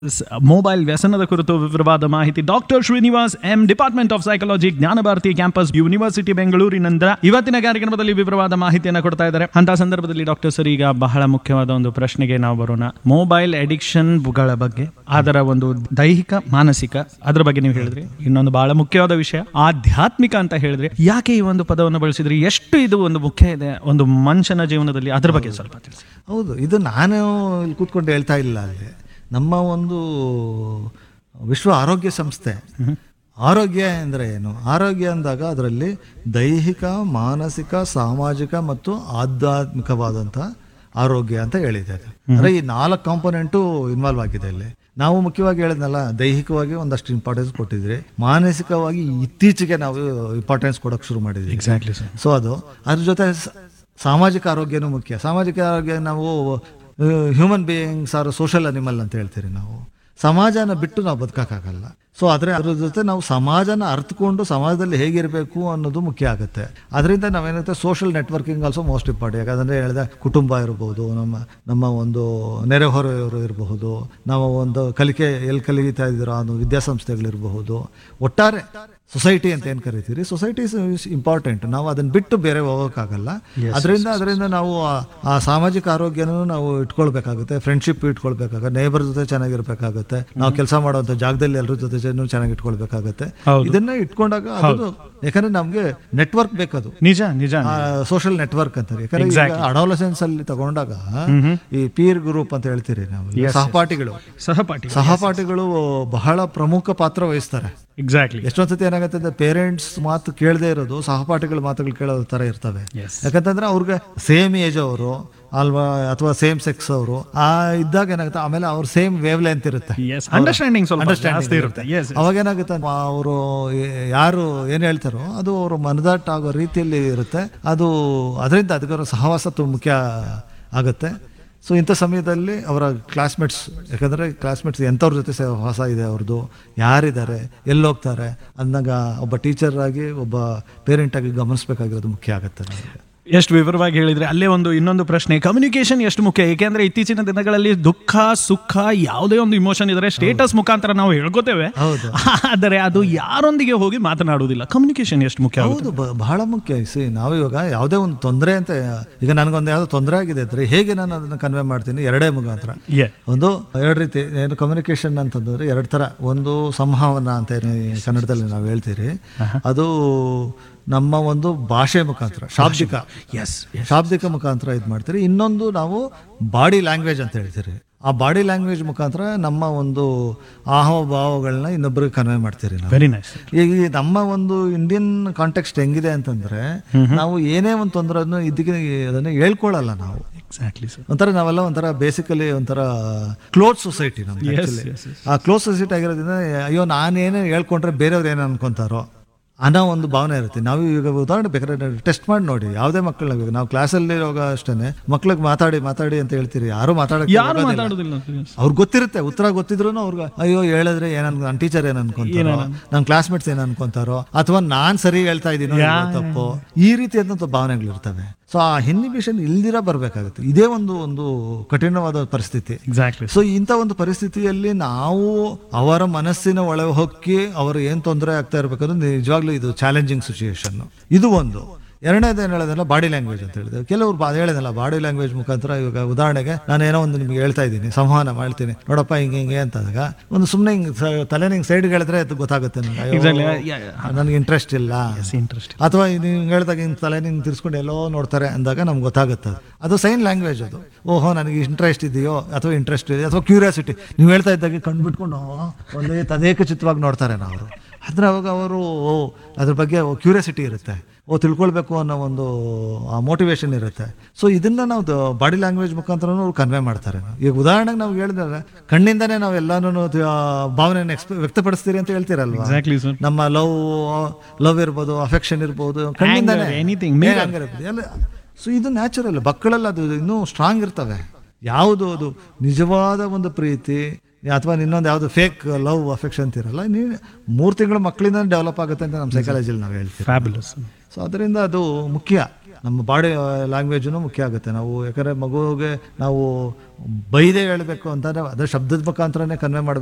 ಸ್- ಮೊಬೈಲ್ ವ್ಯಸನದ ಕುರಿತು ವಿವರವಾದ ಮಾಹಿತಿ doctor Srinivas M department of psychology Jnana Bharathi campus university ಬೆಂಗಳೂರಿನಿಂದ ಇವತ್ತಿನ ಕಾರ್ಯಕ್ರಮದಲ್ಲಿ ವಿವರವಾದ ಮಾಹಿತಿಯನ್ನು ಕೊಡ್ತಾ ಇದ್ದಾರೆ ಅಂತ ಸಂದರ್ಭದಲ್ಲಿ ಡಾಕ್ಟರ್ ಸರ್ ಈಗ ಬಹಳ ಮುಖ್ಯವಾದ ಒಂದು ಪ್ರಶ್ನೆಗೆ ನಾವು ಬರೋಣ ಮೊಬೈಲ್ ಅಡಿಕ್ಷನ್ ಗಳ ಬಗ್ಗೆ ಅದರ ಒಂದು ದೈಹಿಕ ಮಾನಸಿಕ ಅದ್ರ ಬಗ್ಗೆ ನೀವು ಹೇಳಿದ್ರಿ ಇನ್ನೊಂದು ಬಹಳ ಮುಖ್ಯವಾದ ವಿಷಯ ಆಧ್ಯಾತ್ಮಿಕ ಅಂತ ಹೇಳಿದ್ರಿ ಯಾಕೆ ಈ ಒಂದು ಪದವನ್ನು ಬಳಸಿದ್ರಿ ಎಷ್ಟು ಇದು ಒಂದು ಮುಖ್ಯ ಇದೆ ಒಂದು ಮನುಷ್ಯನ ಜೀವನದಲ್ಲಿ ಅದ್ರ ಬಗ್ಗೆ ಸ್ವಲ್ಪ ತಿಳಿಸಿ ಹೌದು ಇದು ನಾನು ಇಲ್ಲಿ ಕೂತ್ಕೊಂಡು ಹೇಳ್ತಾ ಇಲ್ಲ ಅಲ್ಲಿ ನಮ್ಮ ಒಂದು ವಿಶ್ವ ಆರೋಗ್ಯ ಸಂಸ್ಥೆ ಆರೋಗ್ಯ ಅಂದರೆ ಏನು ಆರೋಗ್ಯ ಅಂದಾಗ ಅದರಲ್ಲಿ ದೈಹಿಕ ಮಾನಸಿಕ ಸಾಮಾಜಿಕ ಮತ್ತು ಆಧ್ಯಾತ್ಮಿಕವಾದಂಥ ಆರೋಗ್ಯ ಅಂತ ಹೇಳಿದ್ದಾರೆ ಅಂದರೆ ಈ ನಾಲ್ಕು ಕಾಂಪೊನೆಂಟು ಇನ್ವಾಲ್ವ್ ಆಗಿದೆ ಇಲ್ಲಿ ನಾವು ಮುಖ್ಯವಾಗಿ ಹೇಳಿದ್ನಲ್ಲ ದೈಹಿಕವಾಗಿ ಒಂದಷ್ಟು ಇಂಪಾರ್ಟೆನ್ಸ್ ಕೊಟ್ಟಿದ್ರಿ ಮಾನಸಿಕವಾಗಿ ಇತ್ತೀಚೆಗೆ ನಾವು ಇಂಪಾರ್ಟೆನ್ಸ್ ಕೊಡೋಕೆ ಶುರು ಮಾಡಿದ್ವಿ ಎಕ್ಸಾಕ್ಟ್ಲಿ ಸರ್ ಸೊ ಅದು ಅದ್ರ ಜೊತೆ ಸ- ಸಾಮಾಜಿಕ ಆರೋಗ್ಯನೂ ಮುಖ್ಯ ಸಾಮಾಜಿಕ ಆರೋಗ್ಯ ನಾವು human beings are social animal ಅಂತ ಹೇಳ್ತೀರಿ ನಾವು ಸಮಾಜನ ಬಿಟ್ಟು ನಾವು ಬದುಕಕ್ಕಾಗಲ್ಲ ಸೊ ಆದರೆ ಅದ್ರ ಜೊತೆ ನಾವು ಸಮಾಜನ ಅರ್ಥಕೊಂಡು ಸಮಾಜದಲ್ಲಿ ಹೇಗಿರಬೇಕು ಅನ್ನೋದು ಮುಖ್ಯ ಆಗುತ್ತೆ ಅದರಿಂದ ನಾವೇನಂತೆ social networking also most important ಯಾಕಂದರೆ ಹೇಳಿದ ಕುಟುಂಬ ಇರ್ಬೋದು ನಮ್ಮ ನಮ್ಮ ಒಂದು ನೆರೆಹೊರೆಯವರು ಇರಬಹುದು ನಾವು ಒಂದು ಕಲಿಕೆ ಎಲ್ಲಿ ಕಲಿತಾ ಇದ್ದೀರೋ ಅದು ವಿದ್ಯಾಸಂಸ್ಥೆಗಳಿರಬಹುದು ಒಟ್ಟಾರೆ ಸೊಸೈಟಿ ಅಂತ ಏನು ಕರಿತೀರಿ ಸೊಸೈಟಿ ಇಸ್ ಇಂಪಾರ್ಟೆಂಟ್ ನಾವು ಅದನ್ನ ಬಿಟ್ಟು ಬೇರೆ ಹೋಗೋಕ್ಕಾಗಲ್ಲ ಅದರಿಂದ ಅದರಿಂದ ನಾವು ಆ- ಆ ಸಾಮಾಜಿಕ ಆರೋಗ್ಯನೂ ನಾವು ಇಟ್ಕೊಳ್ಬೇಕಾಗುತ್ತೆ ಫ್ರೆಂಡ್ಶಿಪ್ ಇಟ್ಕೊಳ್ಬೇಕಾಗುತ್ತೆ ನೇಬರ್ ಜೊತೆ ಚೆನ್ನಾಗಿರ್ಬೇಕಾಗುತ್ತೆ ನಾವು ಕೆಲಸ ಮಾಡುವಂಥ ಜಾಗದಲ್ಲಿ ಎಲ್ಲರ ಜೊತೆ ಜನ ಚೆನ್ನಾಗಿ ಇಟ್ಕೊಳ್ಬೇಕಾಗುತ್ತೆ ಹೌದು. ಇದನ್ನ ಇಟ್ಕೊಂಡಾಗ ಅದು ಯಾಕಂದ್ರೆ ನಮ್ಗೆ ನೆಟ್ವರ್ಕ್ ಬೇಕದು ನಿಜ ನಿಜ ಸೋಷಿಯಲ್ ನೆಟ್ವರ್ಕ್ ಅಂತಾರೆ ಯಾಕಂದ್ರೆ ಈಗ ಅಡೋಲಸೆನ್ಸ್ ಅಲ್ಲಿ ತಗೊಂಡಾಗ ಈ ಪೀರ್ ಗ್ರೂಪ್ ಅಂತ ಹೇಳ್ತೀರಿ ನಾವು ಈಗ ಸಹಪಾಠಿಗಳು ಸಹಪಾಠಿ ಸಹಪಾಠಿಗಳು ಬಹಳ ಪ್ರಮುಖ ಪಾತ್ರ ವಹಿಸ್ತಾರೆ ಎಕ್ಸಾಕ್ಟ್ಲಿ ಎಷ್ಟೊಂದು ಸತಿ ಏನಾಗುತ್ತೆ ಅಂದ್ರೆ ಪೇರೆಂಟ್ಸ್ ಮಾತು ಕೇಳದೆ ಇರೋದು ಸಹಪಾಠಿಗಳ ಮಾತುಗಳು ಕೇಳೋ ತರ ಇರ್ತವೆ Yes. ಯಾಕಂತಂದ್ರೆ ಅವ್ರಿಗೆ ಸೇಮ್ ಏಜ್ ಅವರು ಅಲ್ವಾ ಅಥವಾ ಸೇಮ್ ಸೆಕ್ಸ್ ಅವರು ಆ ಇದ್ದಾಗ ಏನಾಗುತ್ತೆ ಆಮೇಲೆ ಅವ್ರ ಸೇಮ್ ವೇವ್ ಲೆಂತ್ ಇರುತ್ತೆ ಎಸ್ ಅಂಡರ್ಸ್ಟ್ಯಾಂಡಿಂಗ್ ಸ್ವಲ್ಪ Understanding ಜಾಸ್ತಿ ಇರುತ್ತೆ ಎಸ್ ಅವಾಗ ಏನಾಗುತ್ತೆ ಅವರು ಯಾರು ಏನು ಹೇಳ್ತಾರೋ ಅದು ಅವರು ಮನದಟ್ಟ ಆಗೋ ರೀತಿಯಲ್ಲಿ ಇರುತ್ತೆ ಅದು ಅದರಿಂದ ಅದಕ್ಕೆ ಸಹವಾಸ ತುಂಬ ಮುಖ್ಯ ಆಗುತ್ತೆ ಸೊ ಇಂಥ ಸಮಯದಲ್ಲಿ ಅವರ ಕ್ಲಾಸ್ಮೇಟ್ಸ್ ಯಾಕಂದರೆ ಕ್ಲಾಸ್ಮೇಟ್ಸ್ ಎಂಥವ್ರ ಜೊತೆ ಸಹವಾಸ ಇದೆ ಅವ್ರದ್ದು ಯಾರಿದ್ದಾರೆ ಎಲ್ಲಿ ಹೋಗ್ತಾರೆ ಅಂದಾಗ ಒಬ್ಬ ಟೀಚರ್ ಆಗಿ ಒಬ್ಬ ಪೇರೆಂಟ್ ಆಗಿ ಗಮನಿಸಬೇಕಾಗಿರೋದು ಮುಖ್ಯ ಆಗುತ್ತೆ ನಮಗೆ ಎಷ್ಟು ವಿವರವಾಗಿ ಹೇಳಿದ್ರೆ ಅಲ್ಲೇ ಒಂದು ಇನ್ನೊಂದು ಪ್ರಶ್ನೆ ಕಮ್ಯುನಿಕೇಶನ್ ಎಷ್ಟು ಮುಖ್ಯ ಏಕೆಂದ್ರೆ ಇತ್ತೀಚಿನ ದಿನಗಳಲ್ಲಿ ದುಃಖ ಸುಖ ಯಾವುದೇ ಒಂದು ಇಮೋಷನ್ ಇದ್ರೆ ಸ್ಟೇಟಸ್ ಮುಖಾಂತರ ನಾವು ಹೇಳ್ಕೋತೇವೆ ಹೌದು. ಆದರೆ ಅದು ಯಾರೊಂದಿಗೆ ಹೋಗಿ ಮಾತನಾಡುವುದಿಲ್ಲ ಕಮ್ಯುನಿಕೇಶನ್ ಎಷ್ಟು ಮುಖ್ಯ ಆಗುತ್ತೆ ಹೌದು ಬ- ಬಹಳ ಮುಖ್ಯ ಸಿ ನಾವು ಇವಾಗ ಯಾವುದೇ ಒಂದು ತೊಂದರೆ ಅಂತ ಈಗ ನನಗೊಂದು ಯಾವುದೋ ತೊಂದರೆ ಆಗಿದೆ ಅಂದರೆ ಹೇಗೆ ನಾನು ಅದನ್ನು ಕನ್ವೆ ಮಾಡ್ತೀನಿ ಎರಡೇ ಮುಖಾಂತರ Yeah. ಒಂದು ಎರಡು ರೀತಿ ಏನು ಕಮ್ಯುನಿಕೇಶನ್ ಅಂತಂದ್ರೆ ಎರಡು ಥರ ಒಂದು ಸಂವಹನ ಅಂತ ಏನು ಈ ಕನ್ನಡದಲ್ಲಿ ನಾವು ಹೇಳ್ತೀರಿ ಅದು ನಮ್ಮ ಒಂದು ಭಾಷೆ ಮುಖಾಂತರ ಶಾಬ್ದಿಕ ಎಸ್ ಶಾಬ್ದಿಕ ಮುಖಾಂತರ ಇದು ಮಾಡ್ತೀರಿ ಇನ್ನೊಂದು ನಾವು ಬಾಡಿ ಲ್ಯಾಂಗ್ವೇಜ್ ಅಂತ ಹೇಳ್ತೀರಿ ಆ ಬಾಡಿ ಲ್ಯಾಂಗ್ವೇಜ್ ಮುಖಾಂತರ ನಮ್ಮ ಒಂದು ಆಹಾವಭಾವಗಳನ್ನ ಇನ್ನೊಬ್ಬರಿಗೆ ಕನ್ವೆ ಮಾಡ್ತೀರಿ ನಾವು ವೆರಿ ನೈಸ್ ಈಗ ಈ ನಮ್ಮ ಒಂದು ಇಂಡಿಯನ್ ಕಾಂಟೆಕ್ಸ್ಟ್ ಹೆಂಗಿದೆ ಅಂತಂದ್ರೆ ನಾವು ಏನೇ ಒಂದು ತೊಂದರೆ ಇದಕ್ಕೆ ಅದನ್ನ ಹೇಳ್ಕೊಳ್ಳಲ್ಲ ನಾವು ಎಕ್ಸಾಕ್ಟ್ಲಿ ಸರ್ ಒಂಥರ ನಾವೆಲ್ಲ ಒಂಥರ ಬೇಸಿಕಲಿ ಒಂಥರ ಕ್ಲೋಸ್ ಸೊಸೈಟಿ ನಮ್ದು Yes, actually. yes, ಆ ಕ್ಲೋಸ್ ಸೊಸೈಟಿ ಆಗಿರೋದ್ರಿಂದ ಅಯ್ಯೋ ನಾನೇನೇ ಹೇಳ್ಕೊಂಡ್ರೆ ಬೇರೆಯವ್ರು ಏನು ಅನ್ಕೊಂತಾರೋ ಅನ್ನೋ ಒಂದು ಭಾವನೆ ಇರುತ್ತೆ ನಾವು ಈಗ ಉದಾಹರಣೆ ಬೇಕಾದ್ರೆ ಟೆಸ್ಟ್ ಮಾಡಿ ನೋಡಿ ಯಾವುದೇ ಮಕ್ಕಳನ್ನ ನಾವು ಕ್ಲಾಸಲ್ಲಿ ಇರುವಾಗ ಅಷ್ಟೇ ಮಕ್ಳಿಗೆ ಮಾತಾಡಿ ಮಾತಾಡಿ ಅಂತ ಹೇಳ್ತೀರಿ ಯಾರು ಮಾತಾಡಕ್ಕೆ ಯಾರು ಹೋಗೋದಿಲ್ಲ. ಮಾತಾಡುದಿಲ್ಲ ಅವ್ರಿಗೆ ಗೊತ್ತಿರುತ್ತೆ ಉತ್ತರ ಗೊತ್ತಿದ್ರು ಅವ್ರಿಗೆ ಅಯ್ಯೋ ಹೇಳಿದ್ರೆ ಏನ್ ಅನ್ಕೊ ನನ್ನ ಟೀಚರ್ ಏನ್ ಅನ್ಕೊಂತಾರೋ ನನ್ನ ಕ್ಲಾಸ್ಮೇಟ್ಸ್ ಏನ್ ಅನ್ಕೊಂತಾರೋ ಅಥವಾ ನಾನ್ ಸರಿ ಹೇಳ್ತಾ ಇದ್ದೀನೋ ಇಲ್ವೋ ತಪ್ಪು ಈ ರೀತಿಯಾದಂಥ ಭಾವನೆಗಳು ಇರ್ತವೆ ಸೊ ಆ ಇನ್ಹಿಬಿಷನ್ ಇಲ್ದಿರ ಬರ್ಬೇಕಾಗುತ್ತೆ ಇದೇ ಒಂದು ಒಂದು ಕಠಿಣವಾದ ಪರಿಸ್ಥಿತಿ ಎಕ್ಸಾಕ್ಟ್ಲಿ ಸೊ ಇಂಥ ಒಂದು ಪರಿಸ್ಥಿತಿಯಲ್ಲಿ ನಾವು ಅವರ ಮನಸ್ಸಿನ ಒಳಗೆ ಹೊಕ್ಕಿ ಅವರು ಏನು ತೊಂದರೆ ಆಗ್ತಾ ಇರಬೇಕಾದ್ರೆ ನಿಜವಾಗ್ಲೂ ಇದು ಚಾಲೆಂಜಿಂಗ್ ಸಿಚುಯೇಷನ್ ಇದು ಒಂದು ಎರಡನೇದು ಏನು ಹೇಳೋದಲ್ಲ ಬಾಡಿ ಲ್ಯಾಂಗ್ವೇಜ್ ಅಂತ ಹೇಳಿದೆ ಕೆಲವರು ಬಾ ಹೇಳಿದಲ್ಲ ಬಾಡಿ ಲ್ಯಾಂಗ್ವೇಜ್ ಮುಖಾಂತರ ಇವಾಗ ಉದಾಹರಣೆಗೆ ನಾನು ಏನೋ ಒಂದು ನಿಮ್ಗೆ ಹೇಳ್ತಾ ಇದ್ದೀನಿ ಸಂವಹನ ಮಾಡ್ತೀನಿ ನೋಡಪ್ಪ ಹಿಂಗೆ ಹಿಂಗೆ ಅಂತಾದಾಗ ಒಂದು ಸುಮ್ಮನೆ ಹಿಂಗೆ ತಲೆ ಹಿಂಗೆ ಸೈಡ್ಗೆ ಹೇಳಿದ್ರೆ ಅದು ಗೊತ್ತಾಗುತ್ತೆ ನನಗೆ ಅಯ್ಯೋ, Exactly. Yeah, ನನಗೆ ಇಂಟ್ರೆಸ್ಟ್ ಇಲ್ಲ ಇಂಟ್ರೆಸ್ಟ್ ಅಥವಾ ನೀವು ಹೇಳಿದಾಗ ಹಿಂಗೆ ತಲೆ ನಿಂಗೆ ತಿರ್ಸ್ಕೊಂಡು ಎಲ್ಲೋ ನೋಡ್ತಾರೆ ಅಂದಾಗ ನಮ್ಗೆ ಗೊತ್ತಾಗುತ್ತೆ ಅದು. ಅದು ಸೈನ್ ಲ್ಯಾಂಗ್ವೇಜ್ ಅದು ಓಹೋ ನನಗೆ ಇಂಟ್ರೆಸ್ಟ್ ಇದೆಯೋ ಅಥವಾ ಇಂಟ್ರೆಸ್ಟ್ ಇದೆಯೋ ಅಥವಾ ಕ್ಯೂರಿಯಾಸಿಟಿ ನೀವು ಹೇಳ್ತಾ ಇದ್ದಾಗ ಕಣ್ಣು ಬಿಟ್ಕೊಂಡು ಒಂದೇ ತದೇಕ ಚಿತ್ತವಾಗಿ ನೋಡ್ತಾರೆ ನಾವು ಆದರೆ ಅವಾಗ ಅವರು ಓ ಅದ್ರ ಬಗ್ಗೆ ಕ್ಯೂರಿಯಾಸಿಟಿ ಇರುತ್ತೆ ಓ ತಿಳ್ಕೊಳ್ಬೇಕು ಅನ್ನೋ ಒಂದು ಮೋಟಿವೇಶನ್ ಇರುತ್ತೆ ಸೊ ಇದನ್ನ ನಾವು ಬಾಡಿ ಲ್ಯಾಂಗ್ವೇಜ್ ಮುಖಾಂತರ ಕನ್ವೆ ಮಾಡ್ತಾರೆ ಈಗ ಉದಾಹರಣೆಗೆ ನಾವು ಹೇಳಿದ್ರೆ ಕಣ್ಣಿಂದನೇ ನಾವು ಎಲ್ಲಾನು ಭಾವನೆಯನ್ನು ಎಕ್ಸ್ಪ ವ್ಯಕ್ತಪಡಿಸ್ತೀರಿ ಅಂತ ಹೇಳ್ತೀರಲ್ವಾ ಎಕ್ಸಾಕ್ಟ್ಲಿ ಸರ್ ನಮ್ಮ ಲವ್ ಲವ್ ಇರ್ಬೋದು ಅಫೆಕ್ಷನ್ ಇರ್ಬೋದು ಕಣ್ಣಿಂದಾನೆ anything, ಏನ್ anger ಇರ್ಬೋದು, ಎಲ್ಲ ಸೊ ಇದು ನ್ಯಾಚುರಲ್ ಮಕ್ಕಳಲ್ಲಿ ಅದು ಇನ್ನೂ ಸ್ಟ್ರಾಂಗ್ ಇರ್ತವೆ ಯಾವುದು ಅದು ನಿಜವಾದ ಒಂದು ಪ್ರೀತಿ ಅಥವಾ ಇನ್ನೊಂದು ಯಾವುದು ಫೇಕ್ ಲವ್ ಅಫೆಕ್ಷನ್ ಅಂತಿರಲ್ಲ ನೀನು ಮೂರು ತಿಂಗಳು ಮಕ್ಕಳಿಂದ ಡೆವಲಪ್ ಆಗುತ್ತೆ ಅಂತ ನಮ್ಮ ಸೈಕಾಲಜಿಲಿ ನಾವು ಹೇಳ್ತೀವಿ ಫ್ಯಾಬುಲಸ್ ಸೊ ಅದರಿಂದ ಅದು ಮುಖ್ಯ ನಮ್ಮ ಬಾಡಿ ಲ್ಯಾಂಗ್ವೇಜೂ ಮುಖ್ಯ ಆಗುತ್ತೆ ನಾವು ಯಾಕಂದರೆ ಮಗುವಿಗೆ ನಾವು ಬೈದೇ ಹೇಳಬೇಕು ಅಂತಂದರೆ ಅದರ ಶಬ್ದದ ಮುಖಾಂತರನೇ ಕನ್ವೆ ಮಾಡಬೇಕು